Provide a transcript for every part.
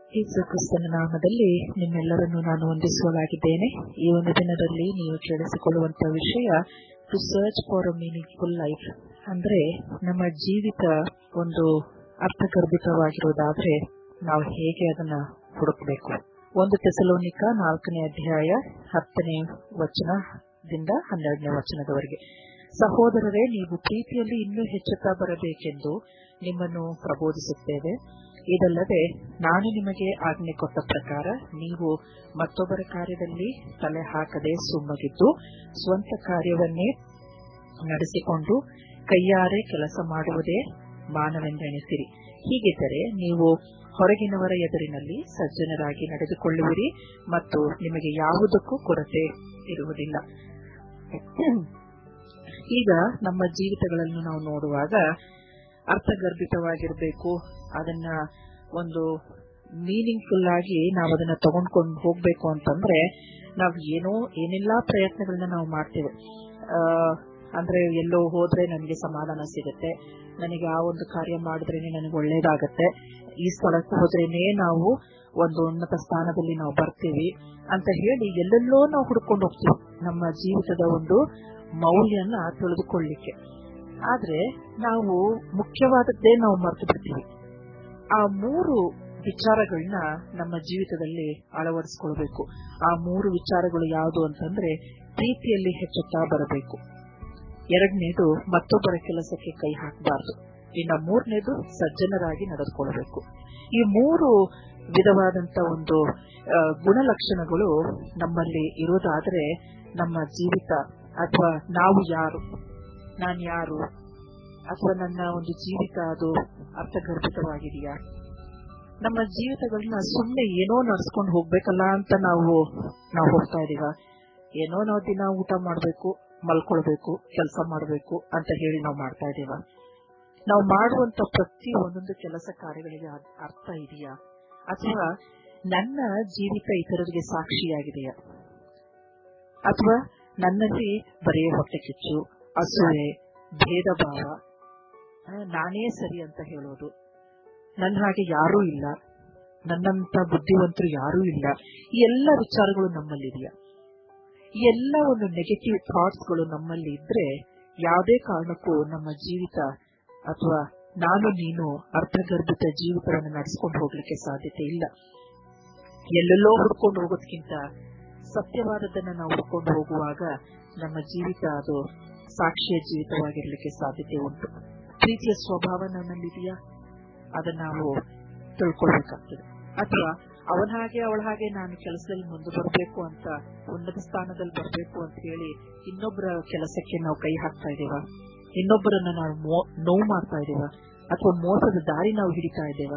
ಯೇಸು ಕ್ರಿಸ್ತನ ನಾಮದಲ್ಲಿ ನಿಮ್ಮೆಲ್ಲರನ್ನು ನಾನು ವಂದಿಸುವಲಾಗಿದ್ದೇನೆ ಈ ಒಂದು ದಿನದಲ್ಲಿ ನೀವು ಕೇಳಿಸಿಕೊಳ್ಳುವಂತಹ ವಿಷಯ to search for a meaningful life ಅಂದ್ರೆ ನಮ್ಮ ಜೀವಿತ ಒಂದು ಅರ್ಥಗರ್ಭಿತವಾಗಿರುವುದಾದ್ರೆ ನಾವು ಹೇಗೆ ಅದನ್ನ ಹುಡುಕಬೇಕು ಒಂದು ತೆಸಲೋನಿಕ ನಾಲ್ಕನೇ ಅಧ್ಯಾಯ ಹತ್ತನೇ ವಚನದಿಂದ ಹನ್ನೆರಡನೇ ವಚನದವರೆಗೆ ಸಹೋದರರೇ ನೀವು ಪ್ರೀತಿಯಲ್ಲಿ ಇನ್ನೂ ಹೆಚ್ಚುತ್ತಾ ಬರಬೇಕೆಂದು ನಿಮ್ಮನ್ನು ಪ್ರಬೋಧಿಸುತ್ತೇವೆ ಇದಲ್ಲದೆ ನಾನು ನಿಮಗೆ ಆಜ್ಞೆ ಕೊಟ್ಟ ಪ್ರಕಾರ ನೀವು ಮತ್ತೊಬ್ಬರ ಕಾರ್ಯದಲ್ಲಿ ತಲೆ ಹಾಕದೆ ಸುಮ್ಮಗಿದ್ದು ಸ್ವಂತ ಕಾರ್ಯವನ್ನೇ ನಡೆಸಿಕೊಂಡು ಕೈಯಾರೆ ಕೆಲಸ ಮಾಡುವುದೇ ಮಾನವೆಂದೆಣಿಸಿರಿ ಹೀಗಿದ್ದರೆ ನೀವು ಹೊರಗಿನವರ ಎದುರಿನಲ್ಲಿ ಸಜ್ಜನರಾಗಿ ನಡೆದುಕೊಳ್ಳುವಿರಿ ಮತ್ತು ನಿಮಗೆ ಯಾವುದಕ್ಕೂ ಕೊರತೆ ಇರುವುದಿಲ್ಲ ಈಗ ನಮ್ಮ ಜೀವಿತಗಳನ್ನು ನಾವು ನೋಡುವಾಗ ಅರ್ಥಗರ್ಭಿತವಾಗಿರಬೇಕು ಅದನ್ನ ಒಂದು ಮೀನಿಂಗ್ಫುಲ್ ಆಗಿ ನಾವು ಅದನ್ನ ತಗೊಂಡ್ಕೊಂಡು ಹೋಗ್ಬೇಕು ಅಂತಂದ್ರೆ ನಾವು ಏನೋ ಏನೆಲ್ಲಾ ಪ್ರಯತ್ನಗಳನ್ನ ನಾವು ಮಾಡ್ತೇವೆ ಅಂದ್ರೆ ಎಲ್ಲೋ ಹೋದ್ರೆ ನನಗೆ ಸಮಾಧಾನ ಸಿಗುತ್ತೆ ನನಗೆ ಆ ಒಂದು ಕಾರ್ಯ ಮಾಡಿದ್ರೇನೆ ನನಗೆ ಒಳ್ಳೇದಾಗತ್ತೆ ಈ ಸ್ಥಳಕ್ಕೆ ಹೋದ್ರೇನೆ ನಾವು ಒಂದು ಉನ್ನತ ಸ್ಥಾನದಲ್ಲಿ ನಾವು ಬರ್ತೀವಿ ಅಂತ ಹೇಳಿ ಎಲ್ಲೆಲ್ಲೋ ನಾವು ಹುಡ್ಕೊಂಡು ಹೋಗ್ತೀವಿ ನಮ್ಮ ಜೀವಿತದ ಒಂದು ಮೌಲ್ಯನ ತಿಳಿದುಕೊಳ್ಳಿಕ್ಕೆ ಆದ್ರೆ ನಾವು ಮುಖ್ಯವಾದದ್ದೇ ನಾವು ಮರೆತು ಬಿಡ್ತೀವಿ ಆ ಮೂರು ವಿಚಾರಗಳನ್ನ ನಮ್ಮ ಜೀವಿತದಲ್ಲಿ ಅಳವಡಿಸ್ಕೊಳ್ಬೇಕು ಆ ಮೂರು ವಿಚಾರಗಳು ಯಾವುದು ಅಂತಂದ್ರೆ ಪ್ರೀತಿಯಲ್ಲಿ ಹೆಚ್ಚುತ್ತಾ ಬರಬೇಕು ಎರಡನೇದು ಮತ್ತೊಬ್ಬರ ಕೆಲಸಕ್ಕೆ ಕೈ ಹಾಕಬಾರದು ಇನ್ನ ಮೂರನೇದು ಸಜ್ಜನರಾಗಿ ನಡೆದುಕೊಳ್ಬೇಕು ಈ ಮೂರು ವಿಧವಾದಂತ ಒಂದು ಗುಣಲಕ್ಷಣಗಳು ನಮ್ಮಲ್ಲಿ ಇರೋದಾದ್ರೆ ನಮ್ಮ ಜೀವಿತ ಅಥವಾ ನಾವು ಯಾರು ನಾನು ಯಾರು ಅಥವಾ ನನ್ನ ಒಂದು ಜೀವಿತ ಅದು ಅರ್ಥಗರ್ಭಿತವಾಗಿದೆಯಾ ನಮ್ಮ ಜೀವಿತಗಳನ್ನ ಸುಮ್ಮನೆ ಏನೋ ನಡ್ಸ್ಕೊಂಡು ಹೋಗ್ಬೇಕಲ್ಲ ಅಂತ ನಾವು ನಾವು ಹೋಗ್ತಾ ಇದೀವ ಏನೋ ನಾವು ದಿನ ಊಟ ಮಾಡ್ಬೇಕು ಮಲ್ಕೊಳ್ಬೇಕು ಕೆಲಸ ಮಾಡಬೇಕು ಅಂತ ಹೇಳಿ ನಾವು ಮಾಡ್ತಾ ಇದೀವ ನಾವು ಮಾಡುವಂತ ಪ್ರತಿ ಒಂದೊಂದು ಕೆಲಸ ಕಾರ್ಯಗಳಿಗೆ ಅರ್ಥ ಇದೆಯಾ ಅಥವಾ ನನ್ನ ಜೀವಿತ ಇತರರಿಗೆ ಸಾಕ್ಷಿಯಾಗಿದೆಯಾ ಅಥವಾ ನನ್ನಲ್ಲಿ ಬರೀ ಹೊಟ್ಟೆ ಕಿಚ್ಚು ಅಸೂಯೆ ಭೇದ ಭಾವ ನಾನೇ ಸರಿ ಅಂತ ಹೇಳೋದು ನನ್ನ ಹಾಗೆ ಯಾರೂ ಇಲ್ಲ ನನ್ನಂತ ಬುದ್ಧಿವಂತರು ಯಾರೂ ಇಲ್ಲ ಈ ಎಲ್ಲ ವಿಚಾರಗಳು ನಮ್ಮಲ್ಲಿದೆಯಾ ಈ ಎಲ್ಲ ಒಂದು ನೆಗೆಟಿವ್ ಥಾಟ್ಸ್ಗಳು ನಮ್ಮಲ್ಲಿ ಇದ್ರೆ ಯಾವುದೇ ಕಾರಣಕ್ಕೂ ನಮ್ಮ ಜೀವಿತ ಅಥವಾ ನಾನು ನೀನು ಅರ್ಥಗರ್ಭಿತ ಜೀವಿತವನ್ನು ನಡೆಸಿಕೊಂಡು ಹೋಗ್ಲಿಕ್ಕೆ ಸಾಧ್ಯತೆ ಇಲ್ಲ ಎಲ್ಲೆಲ್ಲೋ ಹುಡ್ಕೊಂಡು ಹೋಗೋದ್ಕಿಂತ ಸತ್ಯವಾದದ್ದನ್ನ ನಾವು ಹುಡ್ಕೊಂಡು ಹೋಗುವಾಗ ನಮ್ಮ ಜೀವಿತ ಅದು ಸಾಕ್ಷಿಯ ಜೀವಿತವಾಗಿರ್ಲಿಕ್ಕೆ ಸಾಧ್ಯತೆ ಉಂಟು ಪ್ರೀತಿಯ ಸ್ವಭಾವ ನನ್ನಲ್ಲಿದೆಯಾ ಅದನ್ನ ನಾವು ತಿಳ್ಕೊಳ್ಬೇಕಾಗ್ತದೆ ಅಥವಾ ಅವನ ಹಾಗೆ ಅವಳ ಹಾಗೆ ನಾನು ಕೆಲಸದಲ್ಲಿ ಮುಂದೆ ಬರಬೇಕು ಅಂತ ಉನ್ನತ ಸ್ಥಾನದಲ್ಲಿ ಬರಬೇಕು ಅಂತ ಹೇಳಿ ಇನ್ನೊಬ್ಬರ ಕೆಲಸಕ್ಕೆ ನಾವು ಕೈ ಹಾಕ್ತಾ ಇದ್ದೇವ ಇನ್ನೊಬ್ಬರನ್ನ ನಾವು ನೋವು ಮಾಡ್ತಾ ಇದ್ದೇವ ಅಥವಾ ಮೋಸದ ದಾರಿ ನಾವು ಹಿಡಿತಾ ಇದ್ದೇವ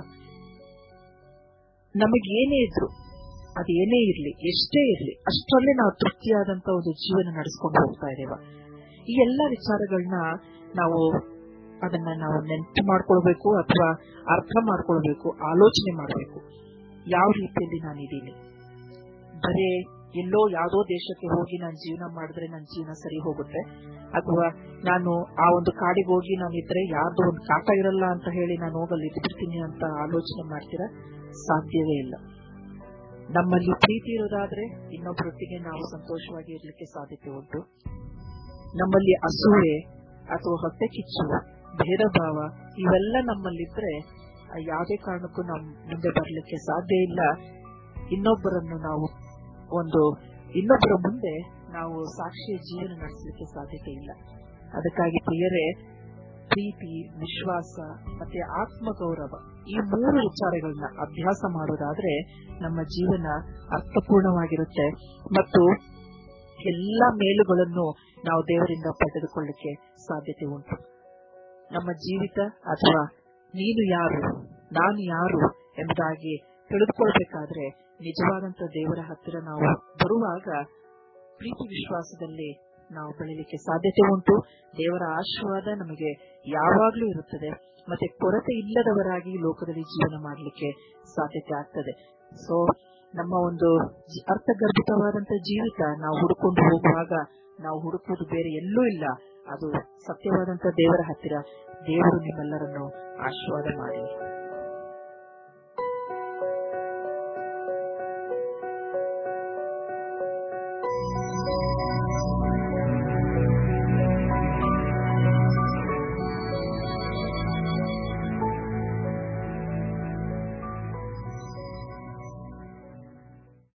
ನಮಗೇನೇ ಇದ್ರು ಅದೇನೇ ಇರ್ಲಿ ಎಷ್ಟೇ ಇರ್ಲಿ ಅಷ್ಟರಲ್ಲೇ ನಾವು ತೃಪ್ತಿಯಾದಂತ ಒಂದು ಜೀವನ ನಡೆಸ್ಕೊಂಡು ಹೋಗ್ತಾ ಇದ್ದೇವ ಈ ಎಲ್ಲಾ ವಿಚಾರಗಳನ್ನ ನಾವು ಅದನ್ನ ನಾವು ನೆನಪು ಮಾಡ್ಕೊಳ್ಬೇಕು ಅಥವಾ ಅರ್ಥ ಮಾಡ್ಕೊಳ್ಬೇಕು ಆಲೋಚನೆ ಮಾಡಬೇಕು ಯಾವ ರೀತಿಯಲ್ಲಿ ನಾನಿದ್ದೀನಿ ಬರೇ ಎಲ್ಲೋ ಯಾವುದೋ ದೇಶಕ್ಕೆ ಹೋಗಿ ನಾನು ಜೀವನ ಮಾಡಿದ್ರೆ ನನ್ನ ಜೀವನ ಸರಿ ಹೋಗುತ್ತೆ ಅಥವಾ ನಾನು ಆ ಒಂದು ಕಾಡಿಗೆ ಹೋಗಿ ನಾನು ಇದ್ರೆ ಯಾರ್ದೋ ಒಂದು ಕಾಟ ಇರಲ್ಲ ಅಂತ ಹೇಳಿ ನಾನು ಹೋಗಲ್ಲಿ ಇದ್ಬಿಡ್ತೀನಿ ಅಂತ ಆಲೋಚನೆ ಮಾಡ್ತೀರಾ ಸಾಧ್ಯವೇ ಇಲ್ಲ ನಮ್ಮಲ್ಲಿ ಪ್ರೀತಿ ಇರೋದಾದ್ರೆ ಇನ್ನೊಬ್ಬರೊಟ್ಟಿಗೆ ನಾವು ಸಂತೋಷವಾಗಿ ಇರ್ಲಿಕ್ಕೆ ಸಾಧ್ಯತೆ ಉಂಟು ನಮ್ಮಲ್ಲಿ ಅಸೂಯೆ ಅಥವಾ ಹೊಟ್ಟೆ ಕಿಚ್ಚು ಭೇದ ಭಾವ ಇವೆಲ್ಲ ನಮ್ಮಲ್ಲಿದ್ರೆ ಯಾವುದೇ ಕಾರಣಕ್ಕೂ ನಮ್ ಮುಂದೆ ಬರಲಿಕ್ಕೆ ಸಾಧ್ಯ ಇಲ್ಲ ಇನ್ನೊಬ್ಬರನ್ನು ನಾವು ಒಂದು ಇನ್ನೊಬ್ಬರ ಮುಂದೆ ನಾವು ಸಾಕ್ಷಿಯ ಜೀವನ ನಡೆಸಲಿಕ್ಕೆ ಸಾಧ್ಯತೆ ಇಲ್ಲ ಅದಕ್ಕಾಗಿ ಪ್ರಿಯರೇ ಪ್ರೀತಿ ವಿಶ್ವಾಸ ಮತ್ತೆ ಆತ್ಮಗೌರವ ಈ ಮೂರು ವಿಚಾರಗಳನ್ನ ಅಭ್ಯಾಸ ಮಾಡೋದಾದ್ರೆ ನಮ್ಮ ಜೀವನ ಅರ್ಥಪೂರ್ಣವಾಗಿರುತ್ತೆ ಮತ್ತು ಎಲ್ಲ ಮೇಲುಗಳನ್ನು ನಾವು ದೇವರಿಂದ ಪಡೆದುಕೊಳ್ಳಿಕ್ಕೆ ಸಾಧ್ಯತೆ ಉಂಟು ನಮ್ಮ ಜೀವಿತ ಅಥವಾ ನೀನು ಯಾರು ನಾನು ಯಾರು ಎಂಬುದಾಗಿ ತಿಳಿದುಕೊಳ್ಬೇಕಾದ್ರೆ ನಿಜವಾದಂತ ದೇವರ ಹತ್ತಿರ ನಾವು ಬರುವಾಗ ಪ್ರೀತಿ ವಿಶ್ವಾಸದಲ್ಲಿ ನಾವು ಬೆಳಿಲಿಕ್ಕೆ ಸಾಧ್ಯತೆ ಉಂಟು ದೇವರ ಆಶೀರ್ವಾದ ನಮಗೆ ಯಾವಾಗ್ಲೂ ಇರುತ್ತದೆ ಮತ್ತೆ ಕೊರತೆ ಇಲ್ಲದವರಾಗಿ ಲೋಕದಲ್ಲಿ ಜೀವನ ಮಾಡಲಿಕ್ಕೆ ಸಾಧ್ಯತೆ ಆಗ್ತದೆ ಸೊ ನಮ್ಮ ಒಂದು ಅರ್ಥಗರ್ಭಿತವಾದಂತ ಜೀವಿತ ನಾವು ಹುಡುಕೊಂಡು ಹೋಗುವಾಗ ನಾವು ಹುಡುಕುವುದು ಬೇರೆ ಎಲ್ಲೂ ಇಲ್ಲ ಅದು ಸತ್ಯವಾದಂತ ದೇವರ ಹತ್ತಿರ ದೇವರು ನಿಮ್ಮೆಲ್ಲರನ್ನು ಆಶೀರ್ವಾದ ಮಾಡಿ